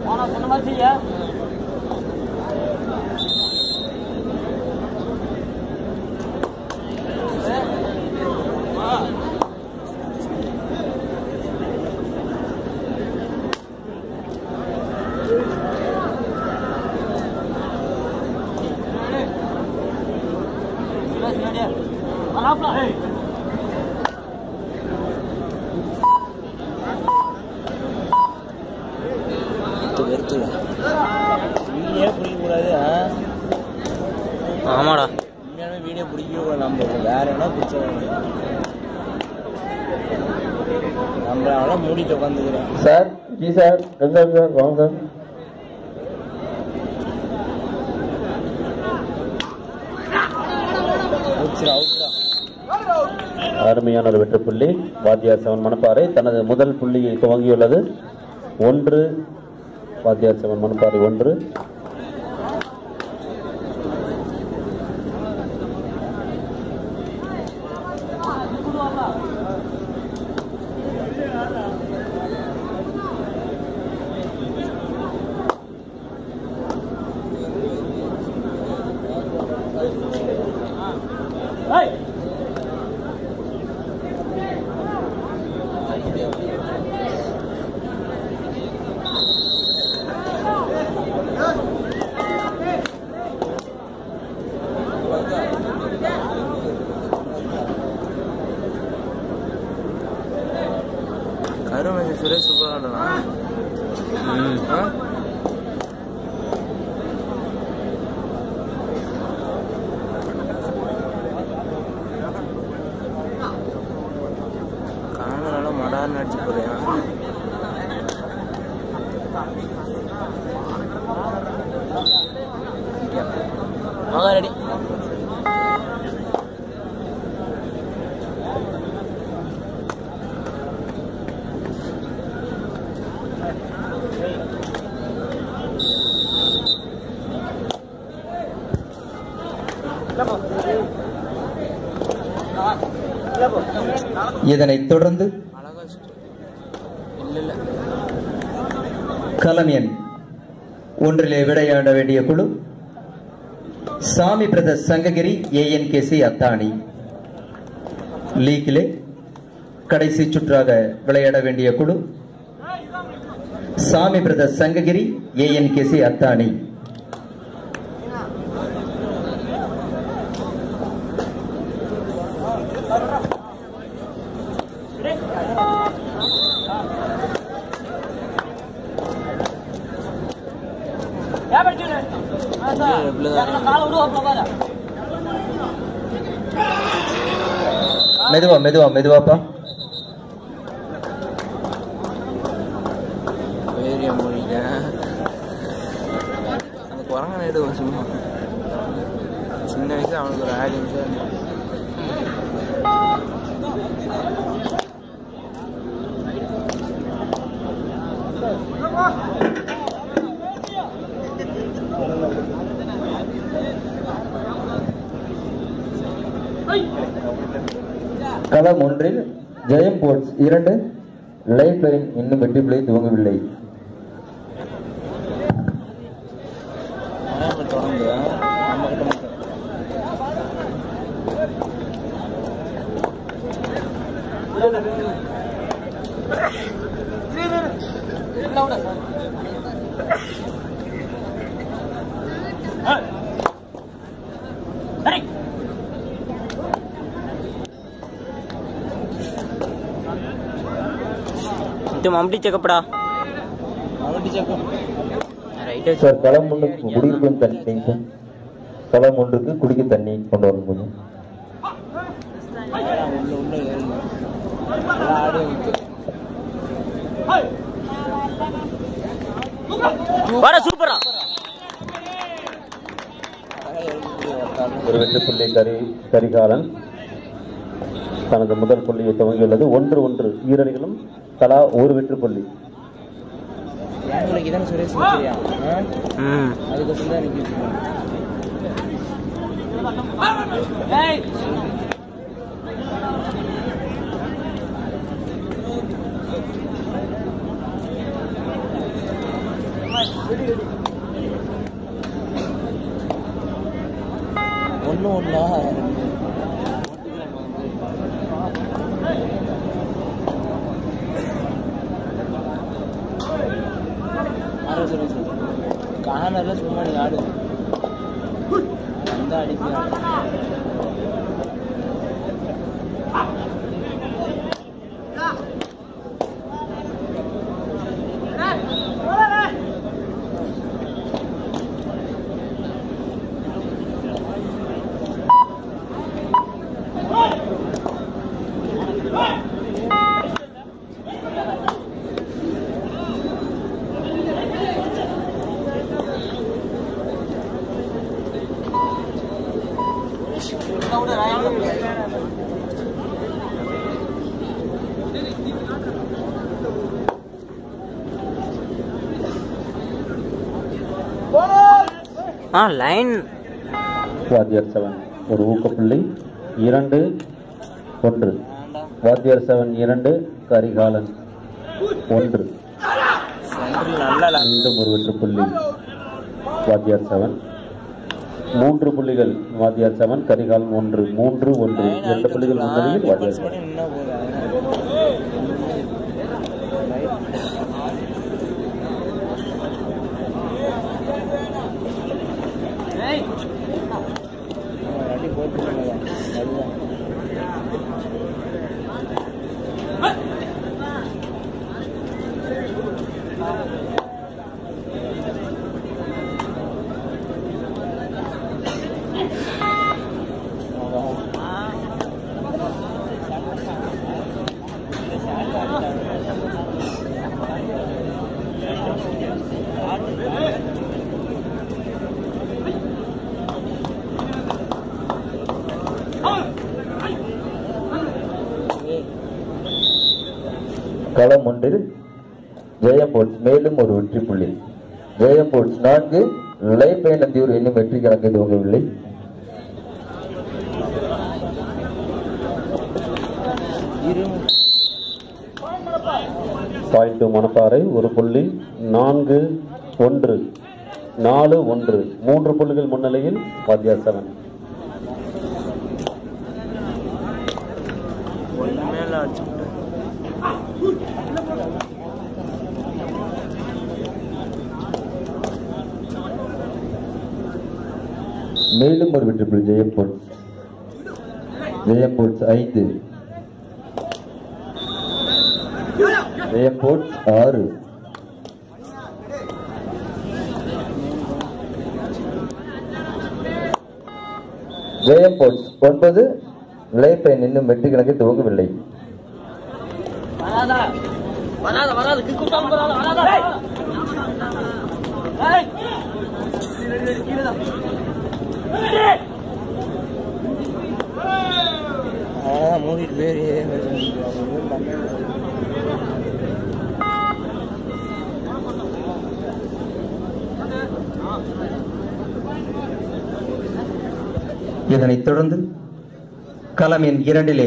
போனா சொன்ன மாதிரி செய்ய வீடியோ பிடிக்கக்கூடாது ஆமாடா உண்மையாலுமே வீடியோ பிடிக்கவே கூடாது நம்ம வேற என்ன பிடிச்சவங்க நம்ம அவளை மூடிட்டு உட்காந்துக்கிறேன் சார் ஜி சார் ரெண்டு சார் வாங்க சார் அவுட்ரா அவுட்ரா அருமையான ஒரு வெற்றி புள்ளி வாத்தியார் செவன் மணப்பாறை தனது முதல் புள்ளியை துவங்கியுள்ளது ஒன்று வாத்தியார் செவன் மணப்பாறை ஒன்று கருமதி சுரேஷ் சூப்பராக ஆடலாம் ஆ? காணனால மடார்னு அடிச்சு போறியா வாங்க ரெடி இதனைத் தொடர்ந்து அழகா சுத்து. இல்ல இல்ல களம் எண் ஒன்றிலே விளையாட வேண்டிய குழு சாமி பிரதர்ஸ் சங்ககிரி ஏஎன்கேசி அத்தானி லீக்கிலே கடைசி சுற்றாக விளையாட வேண்டிய குழு சாமி பிரதர்ஸ் சங்ககிரி ஏஎன்கேசி அத்தானி மெதுவா மெதுவா மெதுவாப்பா வேரிய மொழிங்க அந்த குரங்க நடுவன் சும்மா சின்ன வயசுல அவனுக்கு ஒரு ஆடியன்ஸாக இருந்தது களம் ஒன்றில் ஜெயம் போர்ட்ஸ் இரண்டு லைஃப் லைன் இன்னும் வெற்றி பிள்ளை துவங்கவில்லை ஆனால் இப்போ தொடர்ந்து நம்ம கிட்ட மட்டும் இது மம்படி செக்கப்படா அவங்கள்ட்ட செக்கும் ரைட்டு சார் களம் ஒன்றுக்கு குடியிருக்கும் தண்ணி சார் களம் ஒன்றுக்கு குடிக்க தண்ணி கொண்டு வரணும் கொஞ்சம் உள்ள உள்ள ஏறுங்க நல்லா ஆடி வைக்க வர சூப்பரா ஒரு வெற்றி புள்ளி கரி கரிகாலன் தனது முதல் புள்ளியை துவங்கியுள்ளது ஒன்று ஒன்று ஈரணிகளும் தலா ஒரு வெற்றி புள்ளி உங்களுக்கு தான் சுரேஷ் சரியா ம் அதுக்கப்புறம் தான் எனக்கு ஒன்று ஒன்றா காணல சும்மா நீ ஆடு அந்த அடிக்கிறான் ஆ லைன் வாத்தியார் செவன் ஒரு ஊக்கப்புள்ளி இரண்டு ஒன்று வாத்தியார் செவன் இரண்டு கரிகாலன் ஒன்று சென்ட்ரல் நல்லா மீண்டும் ஒரு வெற்று புள்ளி வாத்தியார் செவன் மூன்று புள்ளிகள் வாத்தியார் செவன் கரிகாலன் ஒன்று மூன்று ஒன்று இரண்டு புள்ளிகள் முன்னணியில் வாத்தியார் செவன் நின்னா போதும் அடி போட்டு அதுதான் களம் ஒன்றில் ஜெயம் போர்ட்ஸ் மேலும் ஒரு வெற்றி புள்ளி ஜெயம் போர்ட்ஸ் நான்கு லைப்பயணந்தியூர் இன்னும் வெற்றி கணக்கு துவங்கவில்லை பாயிண்ட் மணப்பாறை ஒரு புள்ளி நான்கு ஒன்று நாலு ஒன்று மூன்று புள்ளிகள் முன்னிலையில் வாத்தியார் செவன் ஒன்று மேலே அடிச்சுட்டு மேலும் ஒரு வெற்றி புள்ளி ஜெயம் போர்ட்ஸ் ஜெயம் போர்ட்ஸ் ஐந்து ஜெயம் போர்ட்ஸ் ஆறு ஜெயம் போர்ட்ஸ் ஒன்பது லைப்பயன் இன்னும் வெற்றி கணக்கை துவங்கவில்லை அவ்வளோதான் மூடிட்டு பேர் இதனைத் தொடர்ந்து களம் எண் இரண்டிலே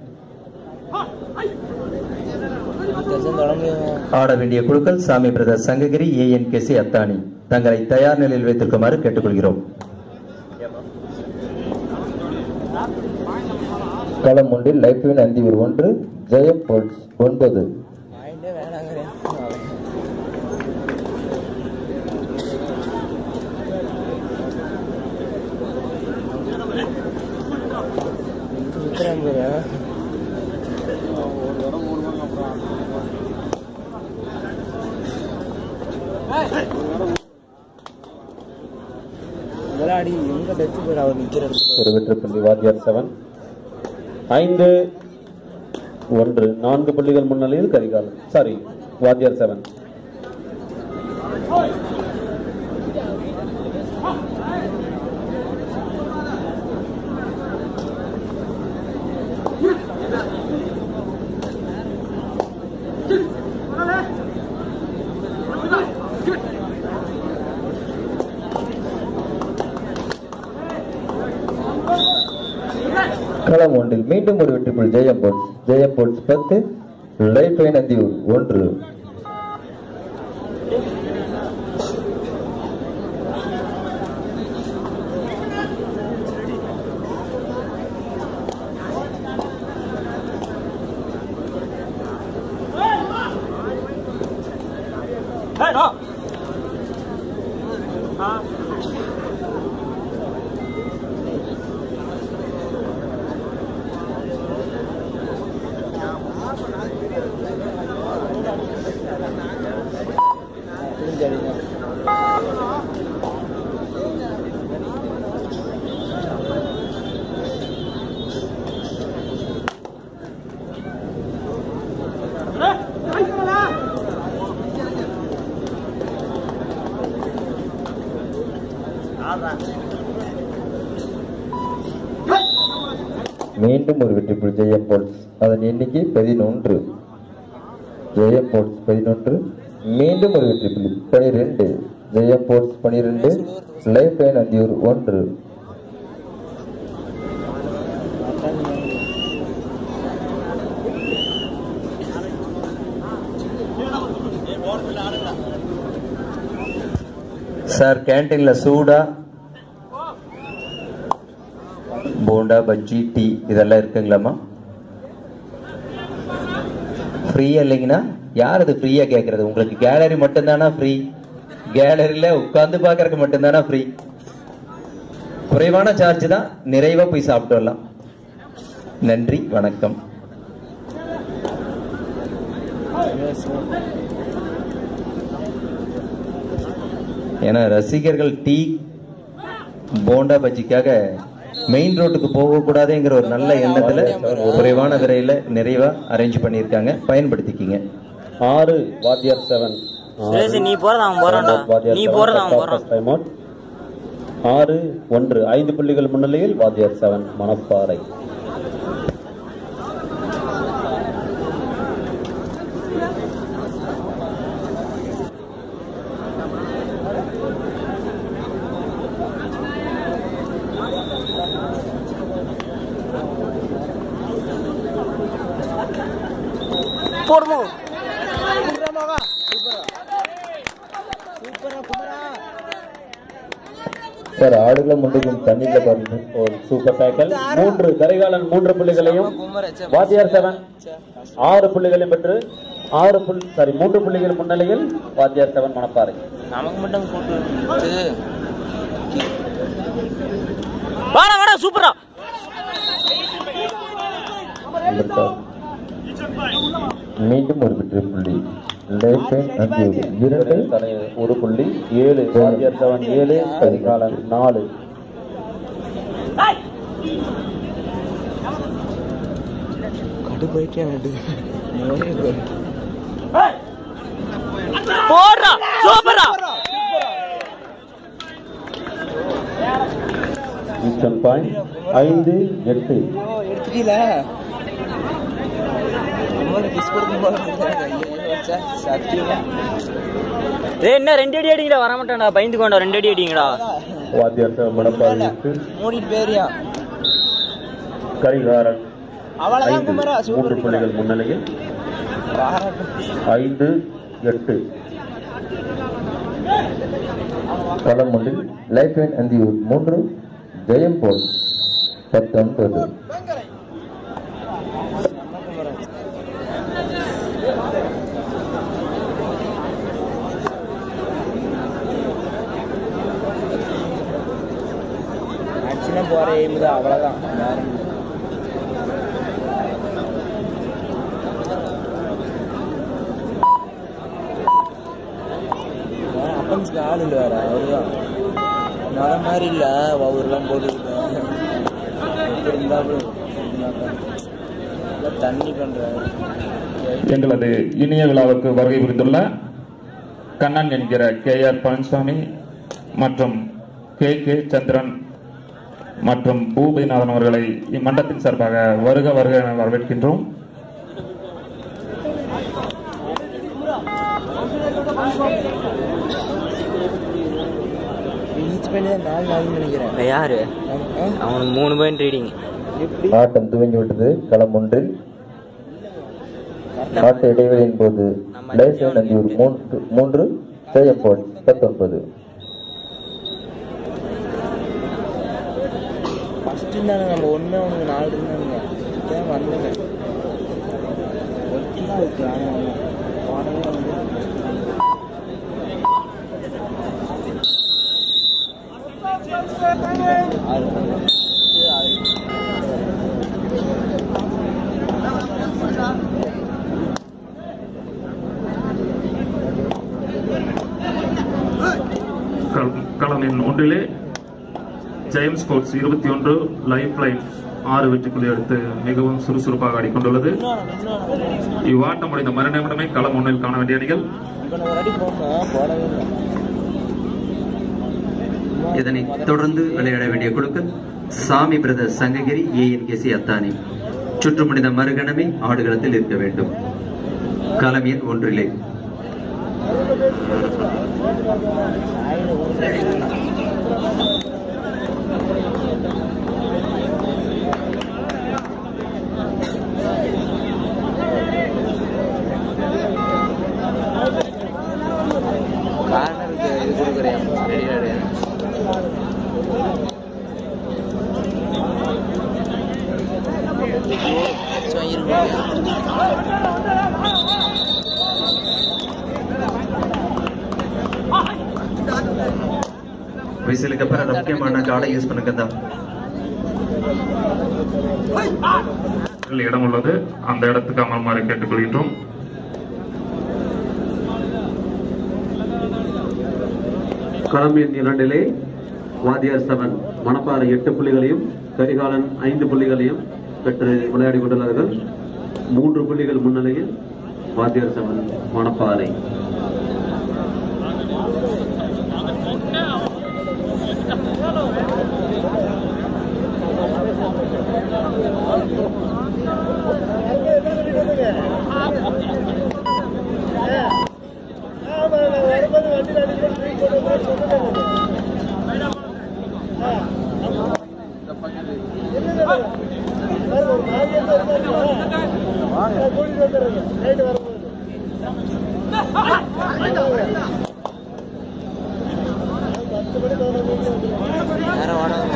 தொடர்ந்து ஆட வேண்டிய குழுக்கள் சாமி பிரதர் சங்ககிரி ஏஎன்கேசி அத்தானி தங்களை தயார் நிலையில் வைத்திருக்குமாறு கேட்டுக்கொள்கிறோம் களம் ஒன்றில் லைப்பயன் அந்தியூர் ஒன்று ஜெயம் போர்ட்ஸ் ஒன்பது மைண்டே வேணாங்கிறேன் சுத்துறேன் பாரு. விளையாடி எங்க டச்சு போய் அவர் நிக்கிறாரு ஒரு வெற்றி புள்ளி வாத்தியார் செவன் ஐந்து ஒன்று நான்கு புள்ளிகள் முன்னிலையில் கரிகாலன் சாரி வாத்தியார் செவன் களம் ஒன்றில் மீண்டும் ஒரு வெற்றி புள்ளி ஜெயம் போர்ட்ஸ் ஜெயம் போர்ட்ஸ் பத்து லைஃப் அந்தியூர் ஒன்று மீண்டும் ஒரு வெற்றி புள்ளி ஜெயம் போல்ஸ் அதன் எண்ணிக்கை பதினொன்று ஜெயம் போல்ஸ் பதினொன்று மீண்டும் ஒரு வெற்றி புள்ளி பனிரெண்டு ஜெயம் போல்ஸ் பனிரெண்டு லைஃப் லைன் அந்தியூர் ஒன்று சார் கேன்டீன்ல சூடா போண்டா பஜ்ஜி டீ இதெல்லாம் இருக்குங்களாம்மா ஃப்ரீயா இல்லைங்கண்ணா யார் அது ஃப்ரீயா கேட்கறது உங்களுக்கு கேலரி மட்டும்தானா ஃப்ரீ கேலரியில உட்கார்ந்து பார்க்கறதுக்கு மட்டும்தானா ஃப்ரீ குறைவான சார்ஜ் தான் நிறைவா போய் சாப்பிட்டு வரலாம் நன்றி வணக்கம் ஏன்னா ரசிகர்கள் டீ போண்டா பஜ்ஜிக்காக மெயின் ரோட்டுக்கு போகக்கூடாதுங்கிற ஒரு நல்ல எண்ணத்துல குறைவான விலையில நிறைவா அரேஞ்ச் பண்ணியிருக்காங்க பயன்படுத்திக்கிங்க ஆறு வாத்தியார் செவன் சுரேஷ் நீ போறது அவன் போறான்டா நீ போறது அவன் போறான் டைம் அவுட் ஆறு ஒன்று ஐந்து புள்ளிகள் முன்னிலையில் வாத்தியார் செவன் மணப்பாறை போடுமோ சார் ஆடுகளை முன்னுக்கும் தண்ணியில பாருங்க ஒரு சூப்பர் டேக்கல் மூன்று கரிகாலன் மூன்று புள்ளிகளையும் வாத்தியார் செவன் ஆறு புள்ளிகளையும் பெற்று ஆறு புள்ளி சாரி மூன்று புள்ளிகள் முன்னிலையில் வாத்தியார் செவன் மணப்பாறை நமக்கு மட்டும் கூட்டு வாடா வாடா சூப்பரா வந்திருக்கார். மீண்டும் ஒரு வெற்றி புள்ளி லைஃப் லைன் அந்தியூர் இரண்டு தலை ஒரு புள்ளி ஏழு வாத்தியார் செவன் ஏழு கரிகாலன் நாலு கடுப்பாயிட்டே நடு போடுறா சூப்பரா ஈஸ்டர்ன் பாயிண்ட் ஐந்து எட்டு எடுத்துட்டீல அம்மா கிஸ் கொடுக்கும் போது ஐயோ வச்சா சத்தியமா டேய் என்ன ரெண்டு அடி அடிங்கடா வர மாட்டான்டா பயந்து கொண்டா ரெண்டு அடி அடிங்கடா வாத்தியார் செவன் மணப்பாறைக்கு மூடிட்டு பேரியா கரிகாலன் அவளதான் ஐந்து குமரா மூன்று சூப்பர் புள்ளிகள் முன்னிலையில் ஐந்து எட்டு களம் ஒன்றில் லைஃப் லைன் அந்தியூர் மூன்று ஜெயம் போல் பத்தொன்பது அடிச்சுனா போற எய்மு தான் அவ்வளோதான் அப்பன்ஸ்க்கு ஆள் இல்லை வேற அவருதான் நான் மாதிரி இல்லை ஒவ்வொருலாம் போட்டுருக்கேன் எப்படி இருந்தாலும் எல்லாம் தண்ணி பண்ணுறேன் எங்களது இனிய விழாவுக்கு வருகை புரிந்துள்ள கண்ணன் என்கிற கே ஆர் பழனிசாமி மற்றும் கே கே சந்திரன் மற்றும் பூபதிநாதன் அவர்களை இம்மண்டத்தின் சார்பாக வருக வருக என வரவேற்கின்றோம் ஈச் பண்ணி தான் நாலு நாள் நினைக்கிறேன் இப்ப யாரு ஆ? அவனுக்கு மூணு பாயிண்ட் ரீடிங் எப்படி ஆட்டம் துவங்கிவிட்டது களம் ஒன்றில் ஆட்ட இடைவெளியின் போது லைஃப் லைன் அந்தியூர் மூன்று மூன்று ஜெயம் போல் பத்தொன்பது ஃபஸ்ட்டு இருந்தாங்க நம்ம ஒன்று அவனுக்கு நாலு இருந்தானுங்க ஏன் வந்தங்க ஒட்டிலாம் இருக்கு ஆனால் பாடமே வந்து கள- களம் எண் ஒன்றிலே ஜெயம்ஸ் ஸ்போர்ட்ஸ் இருபத்தி ஒன்று லைஃப் லைன் ஆறு வெற்றிக்குள்ளே எடுத்து மிகவும் சுறுசுறுப்பாக ஆடிக்கொண்டுள்ளது இவ்வாட்டம் முடிந்த மறுநிமிடமே களம் ஒன்றில் காண வேண்டிய அணிகள் இவனை ஒரு அடி போடணும் போடவே இல்லை இதனை தொடர்ந்து விளையாட வேண்டிய குழுக்கள் சாமி பிரதர் சங்ககிரி ஏஎன்கேசி அத்தானி சுற்று முடிந்த மறுகணமே ஆடுகளத்தில் இருக்க வேண்டும் களம் எண் ஒன்றிலே கார்னருக்கு இது கொடுக்குறேன் ரெடி விசிலுக்கு அப்புறம் அந்த முக்கியமான கார்டை யூஸ் பண்ணுங்க தான் இடம் உள்ளது அந்த இடத்துக்கு அமருமாறு கேட்டுக்கொள்கின்றோம் களம் எண் இரண்டிலே வாத்தியார் செவன் மணப்பாறை எட்டு புள்ளிகளையும் கரிகாலன் ஐந்து புள்ளிகளையும் பெற்று விளையாடி கொண்டுள்ளார்கள் மூன்று புள்ளிகள் முன்னிலையில் வாத்தியார் செவன் மணப்பாறை நேரம் வாடாங்க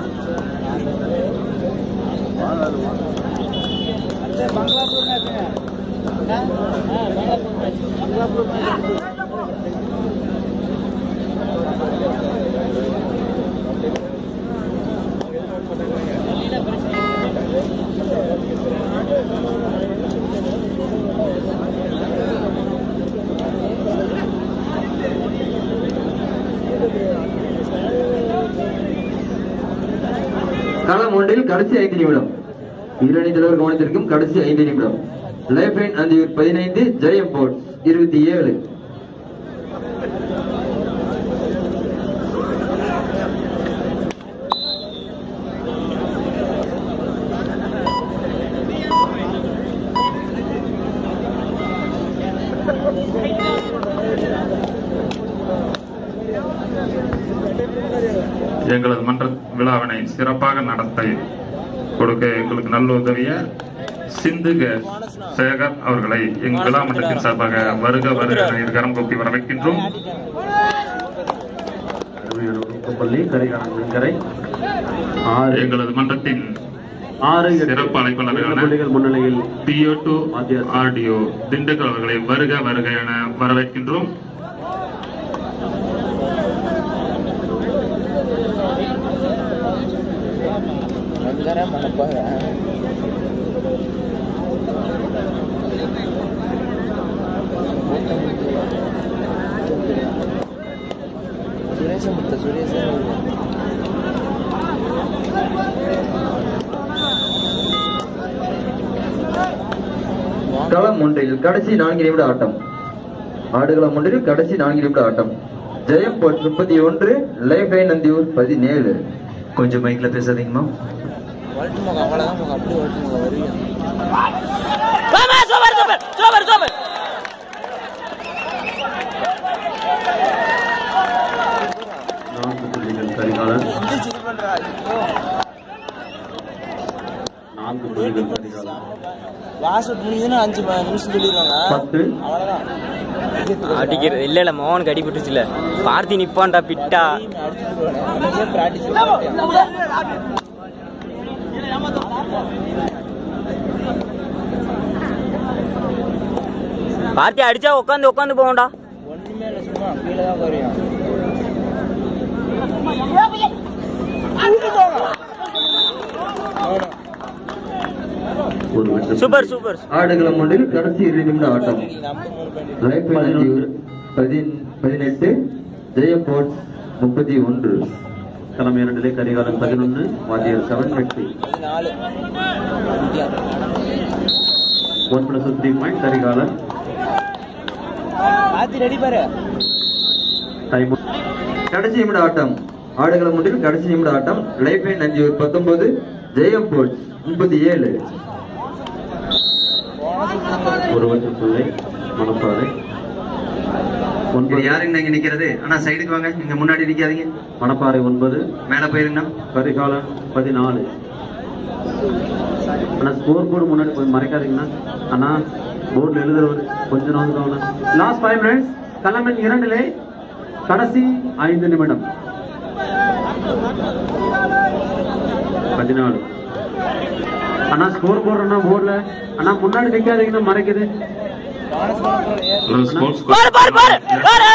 களம் ஒன்றில் கடைசி ஐந்து நிமிடம் இரு அணி தலைவர் கவனத்திற்கும் கடைசி ஐந்து நிமிடம் லைஃப் லைன் அந்தியூர் பதினைந்து ஜெயம் போர்ட்ஸ் இருபத்தி ஏழு எங்களது மன்ற விழாவினை சிறப்பாக நடத்த கொடுக்க எங்களுக்கு நல்ல உதவிய சிந்துக சேகர் அவர்களை எங்கள் விழா மன்றத்தின் சார்பாக வருக வருக என இரு கரம் கூப்பி வரவேற்கின்றோம் பள்ளி கரிகாலன் வெங்கரை ஆறு எங்களது மன்றத்தின் ஆறு எட்டு சிறப்பு அழைப்பாளர்களான புள்ளிகள் முன்னிலையில் பிஓ டு ஆர்டிஓ திண்டுக்கல் அவர்களை வருக வருக என வரவேற்கின்றோம் பயங்கர மனப்பாக சுரேஷ முத்த சுரேஷ களம் ஒன்றில் கடைசி நான்கு நிமிட ஆட்டம் ஆடுகளம் ஒன்றில் கடைசி நான்கு நிமிட ஆட்டம் ஜெயம் போர்ட்ஸ் முப்பத்தி ஒன்று லைஃப் லைன் அந்தியூர் பதினேழு கொஞ்சம் மைக்ல பேசாதீங்கம்மா வரட்டு மகன் அவ்வளோதான் மகன் அப்படி வரட்டு மகன் வருவீங்க சூப்பர் சூப்பர் சூப்பர் சூப்பர் நான்கு புள்ளிகள் கரிகாலன் எந்த சிரி பண்றா ஐயோ நான்கு புள்ளிகள் கரிகாலன் லாஸ்ட் முடியுதுன்னு அஞ்சு ம- நிமிஷம் சொல்லிடுவாங்க பத்து அவ்வளோதான் அடிக்கிறது இல்ல இல்ல மோகனுக்கு அடிபட்டுச்சுல பார்த்தி நிப்பான்டா பிட்டா ப்ராக்டிஸ் பார்த்தி அடிச்சா உட்காந்து உட்காந்து போகண்டா ஒன்றுமே இல்லை சும்மா கீழே தான் குறையும் சூப்பர் சூப்பர் ஆடுகளம் ஒன்றில் கடைசி இரு நிமிட ஆட்டம் நம்ம மூணு பண்ணி லைஃப் பதினொன்று பதினெட்டு ஜெயம் போர்ட்ஸ் முப்பத்தி ஒன்று களம் இரண்டிலே கரிகாலன் பதினொன்று வாத்தியார் செவன் வெற்றி பதினாலு India one plus three point Karikalan ஆத்தி ரெடி பாரு டைம் கடைசி நிமிட ஆட்டம் ஆடுகளம் ஒன்றில் கடைசி நிமிட ஆட்டம் லைஃப் லைன் அஞ்சு பத்தொன்பது ஜெயம் போர்ட்ஸ் முப்பத்தி ஏழு ஒரு வருஷம் பிள்ளை மணப்பாறை இது ஒன்பது யாருங்க இங்க நிக்கிறது ஆனா சைடுக்கு வாங்க நீங்க முன்னாடி நிக்காதீங்க மணப்பாறை ஒன்பது மேல போயிருங்கண்ணா கரிகாலன் பதினாலு அண்ணா ஸ்கோர் போர்டு முன்னாடி போய் மறைக்காதீங்கண்ணா அண்ணா போர்டில் எழுதுறவர் கொஞ்ச நாள் கவனம் லாஸ்ட் ஃபைவ் மினிட்ஸ் களமின் இரண்டிலே கடைசி ஐந்து நிமிடம் பதினாலு அண்ணா ஸ்கோர் போடுறேன்னா போர்டில் அண்ணா முன்னாடி நிக்காதீங்கன்னா மறைக்குது பாரு பாரு பாரு பாரு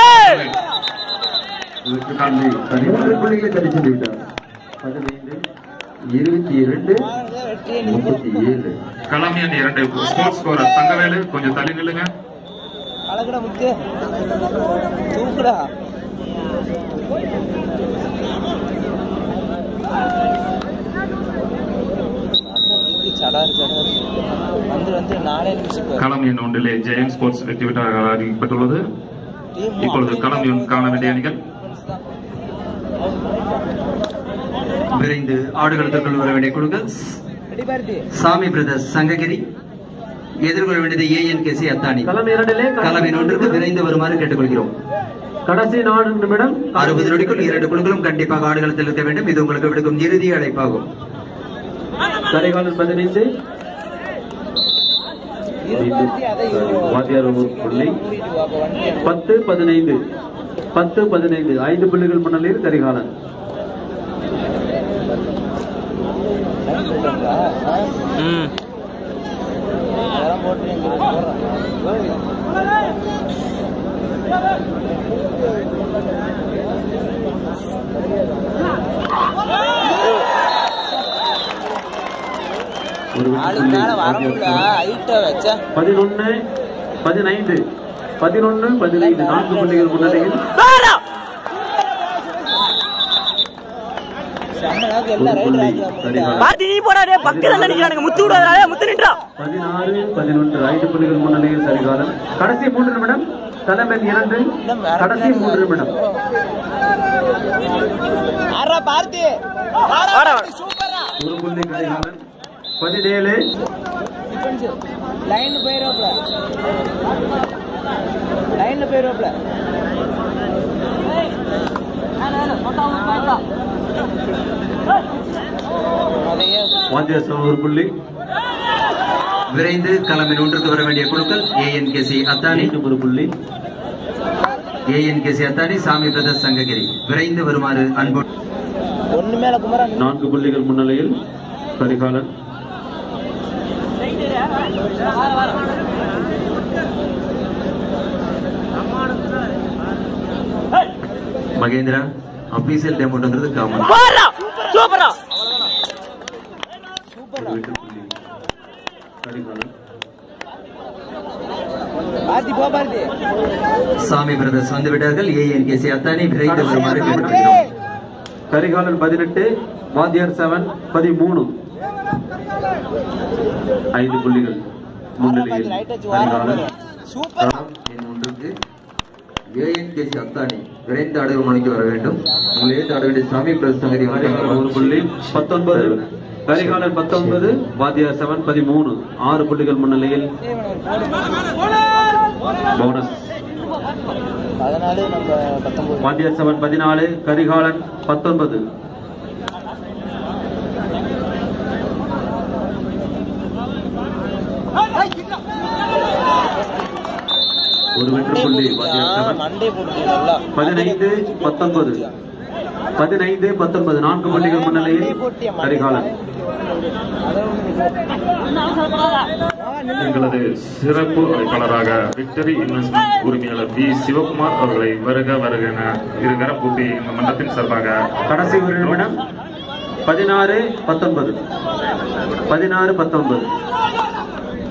மூன்று புள்ளிகளை தடை சென்று விட்டார் பதினைந்து இருபத்தி இரண்டு முப்பத்தி ஏழு களம் எண் இரண்டு ஸ்போர்ட்ஸ் ஸ்கோரர் தங்கவேலு கொஞ்சம் தள்ளி நில்லுங்க அழகுடா முத்து தூக்குடா சடாரு சடாரு வந்து வந்து நாலே நிமிஷம் பாரு. களம் எண் ஒன்றிலே ஜெயம் ஸ்போர்ட்ஸ் வெற்றி பெற்றாக அறிவிக்கப்பட்டுள்ளது Team இப்பொழுது களம் எண் காண வேண்டிய அணிகள் விரைந்து ஆடுகளத்திற்குள் வர வேண்டிய குழுக்கள் ரெடி பாரதி சாமி பிரதர்ஸ் சங்ககிரி எதிர்கொள்ள வேண்டியது ஏஎன்கேசி அத்தானி களம் இரண்டிலே களவின் ஒன்றுக்கு விரைந்து வருமாறு கேட்டுக்கொள்கிறோம் கடைசி நாலு நிமிடம் அறுபது நொடிக்குள் இரண்டு குழுக்களும் கண்டிப்பாக ஆடுகளத்தில் இருக்க வேண்டும் இது உங்களுக்கு விடுக்கும் இறுதி அழைப்பாகும் கரிகாலன் பதினைந்து இருபத்தி அதை வாத்தியார் ஒரு புள்ளி மூடிட்டு வா, அப்ப வண்டி அனுப்பு. பத்து பதினைந்து பத்து பதினைந்து ஐந்து புள்ளிகள் முன்னிலையில் கரிகாலன் லைன் போடுறீங்களா? ஆ? ம் அதெல்லாம் போட்டு இங்க போடுறேன். ஒரு ஆளுக்கு மேல வர முடியல ஹைட்டா வச்சா பதினொன்னு பதினைந்து பதினொன்னு பதினைந்து நான்கு புள்ளிகள் முன்னிலையில் பாரா செம்மனாக்கு எல்லாம் ரைட் ராஜா கரிகாலன் பாத்தி நீ போடா டேய் பக்கத்துல வந்து நிக்கிறானுங்க முத்து விடாதடா முத்து நின்றா பதினாறு பதினொன்று ஐந்து புள்ளிகள் முன்னிலையில் கரிகாலன் கடைசி மூன்று நிமிடம் தலைமையில் இரண்டு கடைசி மூன்று நிமிடம் ஆறா பார்த்தி வாடா, வாடா. சூப்பரா ஒரு புள்ளி கரிகாலன் பதினேழு லைன்ல போயிரோப்ல லைன்ல போயிரோப்ல அதையே வாத்தியார் சம ஒரு புள்ளி விரைந்து களமின் ஒன்றுக்கு வர வேண்டிய குழுக்கள் ஏஎன்கேசி அத்தானி மீண்டும் ஒரு புள்ளி ஏஎன்கேசி அத்தானி சாமி பிரதர்ஸ் சங்ககிரி விரைந்து வருமாறு அன்பு ஒண்ணு மேல குமரன் நான்கு புள்ளிகள் முன்னிலையில் கரிகாலன் மகேந்திரா அபிஷியல் டேமோட்டுங்கிறது காமன் பாரா சூப்பரா ஒரு வெற்றி புள்ளி கரிகாலன் பார்த்தி போ பார்த்தி சாமி பிரதர்ஸ் வந்து விட்டார்கள் ஏஎன்கேசி அத்தானி விரைந்து வருமாறு கேட்டுக்கொள்கிறோம் கரிகாலன் பதினெட்டு வாத்தியார் செவன் பதிமூணு ஐந்து புள்ளிகள் முன்னிலையில் ரைட் வச்சு வாரம் கரிகாலன் சூப்பர் களம் எண் ஒன்றுக்கு ஏஎன்கேசி அத்தானி விரைந்து அடைவு மணிக்கு வர வேண்டும் உங்களை ஏற்று ஆட வேண்டிய சாமி பிரதேச சங்கரி கரிகாலன் ஒரு புள்ளி பத்தொன்பது கரிகாலன் பத்தொன்பது வாத்தியார் செவன் பதிமூணு ஆறு புள்ளிகள் முன்னிலையில் போனஸ் பதினாலு நம்ம பத்தொன்பது வாத்தியார் செவன் பதினாலு கரிகாலன் பத்தொன்பது ஒரு வெற்றி புள்ளி வாத்தியார் செவன் மண்டே போட்டு நல்லா பதினைந்து பத்தொன்பது பதினைந்து பத்தொன்பது நான்கு புள்ளிகள் முன்னிலையில் கரிகாலன் எங்களது சிறப்பு அழைப்பாளராக விக்டரி இன்வெஸ்ட்மெண்ட் உரிமையாளர் வி சிவகுமார் அவர்களை வருக வருக என இருகரம் கூப்பி இந்த மன்றத்தின் சார்பாக கடைசி ஒரு நிமிடம் பதினாறு பத்தொன்பது பதினாறு பத்தொன்பது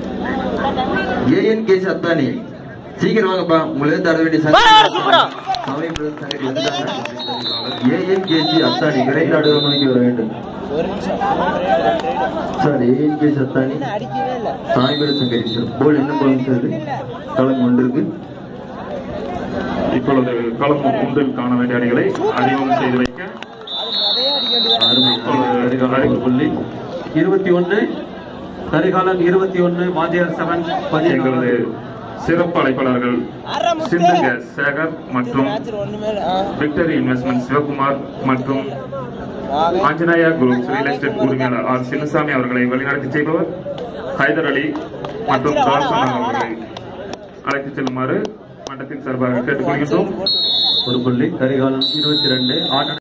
ஏஎன் கேசி அத்தானி சீக்கிரம் வாங்கப்பா உங்களுக்கு தர வேண்டிய வா, வா, சூப்பரா. ஏஎன் கேசி அத்தானி விரைநாடு மணிக்கு வர வேண்டும் ஒரு நிமிஷம் சார் ஏஎன் கேசி அத்தானி அடிக்கவே இல்லை சாய்பிர சங்கரி சார் போல் என்ன போலும் சார் களம் ஒன்று இருக்கு இப்பொழுது களம் ஒன்றில் காண வேண்டிய அணிகளை அறிமுகம் செய்து வைக்க அருமை கரிகாலன் ஐந்து புள்ளி இருபத்தி ஒன்னு கரிகாலன் இருபத்தி ஒன்னு வாத்தியார் செவன் எங்களது சிறப்பு அழைப்பாளர்கள் சிந்துங்க சேகர் மற்றும் ஒண்ணுமே இல்லை விக்டரி இன்வெஸ்ட்மெண்ட் சிவகுமார் மற்றும் ஆஞ்சநேயா குரூப் ரியல் எஸ்டேட் உரிமையாளர் ஆர் சின்னசாமி அவர்களை வழிநடத்தி செய்பவர் ஹைதர் அலி மற்றும் தாசன் அவர்களை அழைத்துச் செல்லுமாறு மண்டத்தின் சார்பாக கேட்டுக்கொள்கின்றோம் ஒரு புள்ளி கரிகாலன் இருபத்தி ரெண்டு ஆட்ட